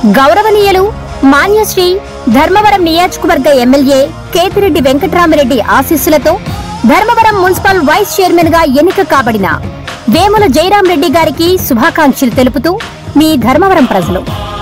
గౌరవనీయులు మాన్యశ్రీ ధర్మవరం నియోజకవర్గ ఎమ్మెల్యే కేతిరెడ్డి వెంకట్రామిరెడ్డి ఆశీస్సులతో ధర్మవరం మున్సిపల్ వైస్ చైర్మన్ గా ఎన్నిక కాబడిన వేముల జయరాం రెడ్డి గారికి శుభాకాంక్షలు తెలుపుతూ మీ ధర్మవరం ప్రజలు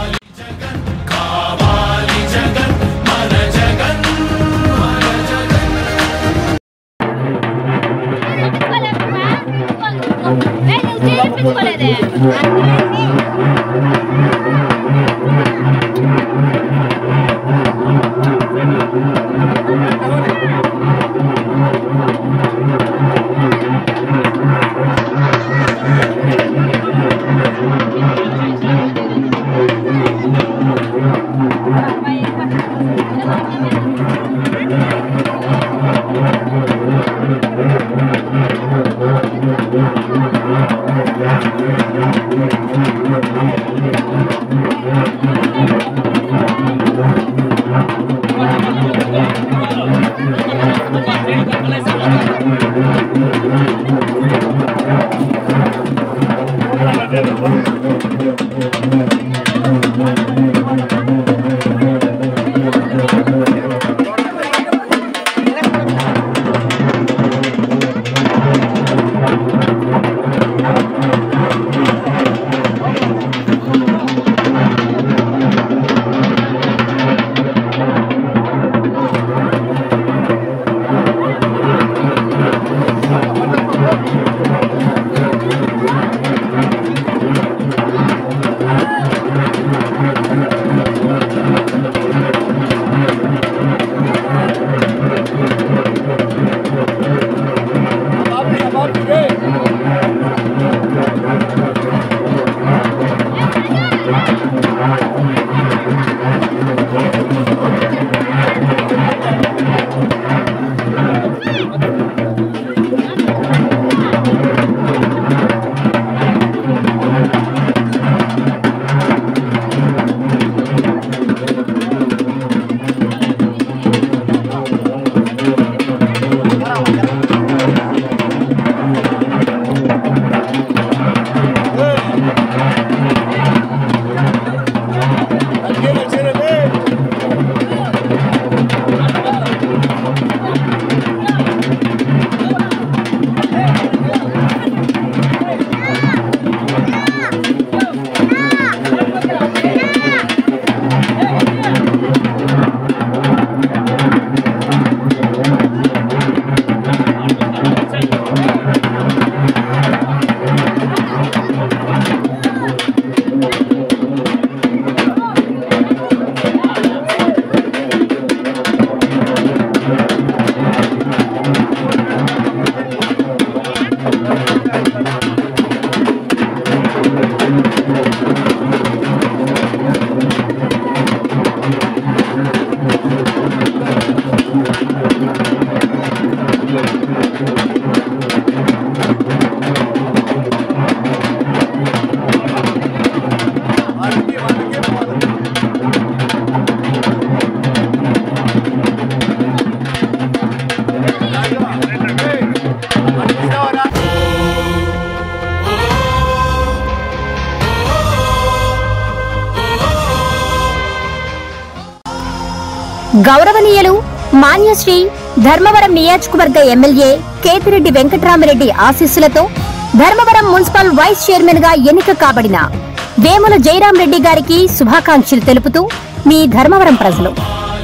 గౌరవనీయులు మాన్యశ్రీ ధర్మవరం నియోజకవర్గ ఎమ్మెల్యే కేతిరెడ్డి వెంకట్రామిరెడ్డి ఆశీస్సులతో ధర్మవరం మున్సిపల్ వైస్ చైర్మన్ గా ఎన్నిక కాబడిన వేముల జయరాం రెడ్డి గారికి శుభాకాంక్షలు తెలుపుతూ మీ ధర్మవరం ప్రజలు